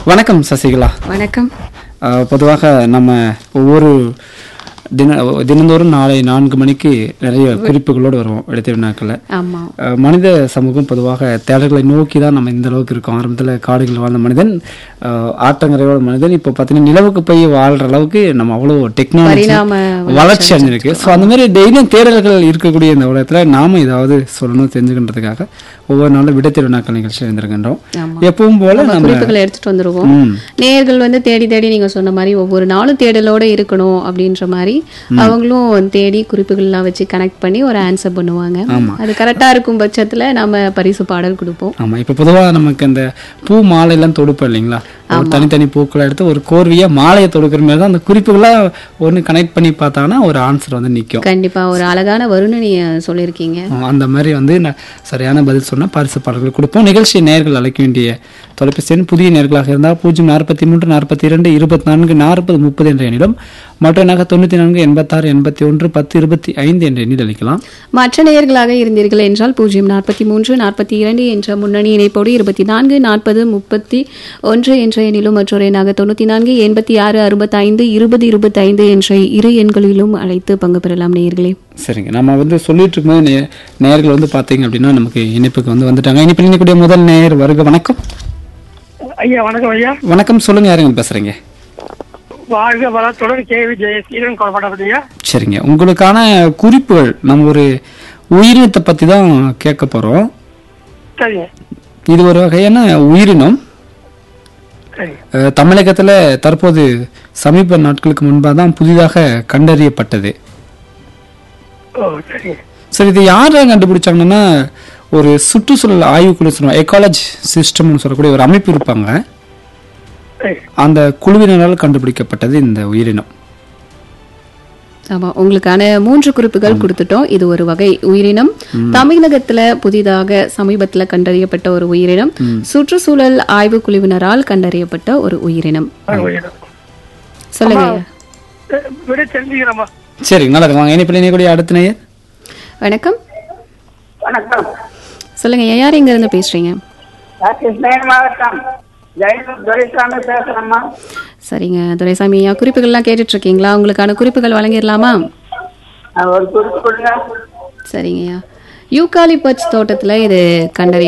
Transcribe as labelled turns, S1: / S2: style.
S1: வணக்கம் சசிகலா
S2: வணக்கம்
S1: அஹ், பொதுவாக நம்ம ஒவ்வொரு தின தினந்தோறும் நாளை நான்கு மணிக்கு நிறைய குறிப்புகளோடு வருவோம் இடத்த வினாக்களில்
S2: ஆமா
S1: அஹ், மனித சமூகம் பொதுவாக தேடல்களை நோக்கி தான் நம்ம இந்த அளவுக்கு இருக்கோம் ஆரம்பத்தில் காடுகள் வாழ்ந்த மனிதன் அஹ், ஆற்றங்கரையோட மனிதன் இப்போ பார்த்தீங்கன்னா நிலவுக்கு போய் வாழ்ற அளவுக்கு நம்ம அவ்வளோ டெக்னாலஜி
S2: பரிணாம
S1: வளர்ச்சி அடைஞ்சிருக்கு ஸோ அந்த மாதிரி டெய்லியும் தேடல்கள் இருக்கக்கூடிய இந்த உலகத்தில் நாம ஏதாவது சொல்லணும் தெரிஞ்சுக்கின்றதுக்காக ஒவ்வொரு நாளும் விடைத்தேர்வு வினாக்கள் நிகழ்ச்சி இருந்திருக்கின்றோம்
S2: ஆமா
S1: எப்பவும் போல
S2: நம்ம
S1: நம்ம
S2: குறிப்புகளை எடுத்துட்டு வந்துருவோம்
S1: ம்.
S2: நேயர்கள் வந்து தேடி தேடி நீங்க சொன்ன மாதிரி ஒவ்வொரு நாளும் தேடலோட இருக்கணும் அப்படின்ற மாதிரி அவங்களும் தேடி குறிப்புகள்லாம் வச்சு கனெக்ட் பண்ணி ஒரு ஆன்சர் பண்ணுவாங்க
S1: ஆமா.
S2: அது கரெக்டா இருக்கும் பட்சத்துல நம்ம பரிசு பாடல் கொடுப்போம்
S1: ஆமா இப்ப பொதுவா நமக்கு அந்த பூ மாலை எல்லாம் தொடுப்போம் இல்லைங்களா ஒரு தனித்தனி பூக்களை எடுத்து ஒரு கோர்வையா மாலையை தொடுக்கிற மாதிரி தான் அந்த குறிப்புகளா ஒண்ணு கனெக்ட் பண்ணி பார்த்தாங்கன்னா ஒரு ஆன்சர் வந்து நிக்கும்
S2: கண்டிப்பா ஒரு அழகான வருணம் நீங்க சொல்லியிருக்கீங்க
S1: அந்த மாதிரி வந்து நான் சரியான பதில் சொன்னா பரிசு பாடல்கள் கொடுப்போம் நிகழ்ச்சி நேர்கள் அழைக்க வேண்டிய தொலைபேசி எண் புதிய நேர்களாக இருந்தால் பூஜ்ஜியம் நாற்பத்தி மூன்று நாற்பத்தி இரண்டு இருபத்தி நான்கு நாற்பது முப்பது என்ற எண்ணிலும் மற்ற நகை தொண்ணூத்தி நான்கு எண்பத்தாறு எண்பத்தி ஒன்று பத்து இருபத்தி ஐந்து என்ற எண்ணில் அழைக்கலாம்
S2: மற்ற நேயர்களாக இருந்தீர்கள் என்றால் பூஜ்ஜியம் நாற்பத்தி மூன்று நாற்பத்தி இரண்டு என்ற முன்னணி இணைப்போடு இருபத்தி நான்கு நாற்பது முப்பத்தி ஒன்று என்ற எண்ணிலும் மற்றொரு எண்ணாக தொண்ணூத்தி நான்கு எண்பத்தி ஆறு அறுபத்தைந்து இருபது இருபத்தைந்து என்ற இரு எண்களிலும் அழைத்து பங்கு பெறலாம் நேயர்களே
S1: சரிங்க நம்ம வந்து சொல்லிட்டு இருக்கும்போது நே நேயர்கள் வந்து பார்த்தீங்க அப்படின்னா நமக்கு இணைப்புக்கு வந்து வந்துட்டாங்க இனிப்பு இணைக்கூடிய முதல் நேயர் வருக வணக்கம்
S3: ஐயா வணக்கம் ஐயா
S1: வணக்கம் சொல்லுங்க யாருங்க பேசுறீங்க
S3: வாழ்க வளத்துடன் கேவி ஜெயசீலன் கொல்லப்பட்டபடியா
S1: சரிங்க உங்களுக்கான குறிப்புகள் நம்ம ஒரு உயிரினத்தை பத்தி தான் கேட்க போறோம்
S3: சரிங்க
S1: இது ஒரு வகையான உயிரினம்
S3: சரிங்க
S1: அஹ், தமிழகத்துல தற்போது சமீப நாட்களுக்கு முன்பாக தான் புதிதாக கண்டறியப்பட்டது
S3: ஓ சரிங்க
S1: சரி இது யாரை கண்டுபிடிச்சாங்கன்னா ஒரு சுற்றுச்சூழல் ஆய்வுக்குழு சொல்லுவாங்க எக்காலஜி சிஸ்டம்னு சொல்லக்கூடிய ஒரு அமைப்பு இருப்பாங்க
S3: சரி
S1: அந்த குழுவினரால் கண்டுபிடிக்கப்பட்டது இந்த உயிரினம்
S2: ஆமா உங்களுக்கான மூன்று குறிப்புகள் கொடுத்துட்டோம் இது ஒரு வகை உயிரினம் தமிழகத்துல புதிதாக சமீபத்துல கண்டறியப்பட்ட ஒரு உயிரினம் சுற்றுச்சூழல் ஆய்வு குழுவினரால் கண்டறியப்பட்ட ஒரு உயிரினம் சொல்லுங்க ஐயா.
S3: அஹ், விட தெரிஞ்சுக்கிறோமா
S1: சரி நல்லது வாங்க இனிப்பில் இணையக்கூடிய அடுத்த நேயர்
S2: வணக்கம்
S4: வணக்கம்
S2: சொல்லுங்க ஐயா, யார் இங்க இருந்து பேசுறீங்க
S4: நான் கிருஷ்ணகிரி மாவட்டம் ஜெயலலிதா துரைசாமி பேசுறேம்மா
S2: சரிங்க துரைசாமி ஐயா குறிப்புகள்லாம் கேட்டுட்டு இருக்கீங்களா உங்களுக்கான குறிப்புகள் வழங்கிடலாமா
S4: நான் ஒரு குறிப்பு கொடுங்க
S2: சரிங்கய்யா யூகாலிபட்ஸ் தோட்டத்துல இது கண்டறிய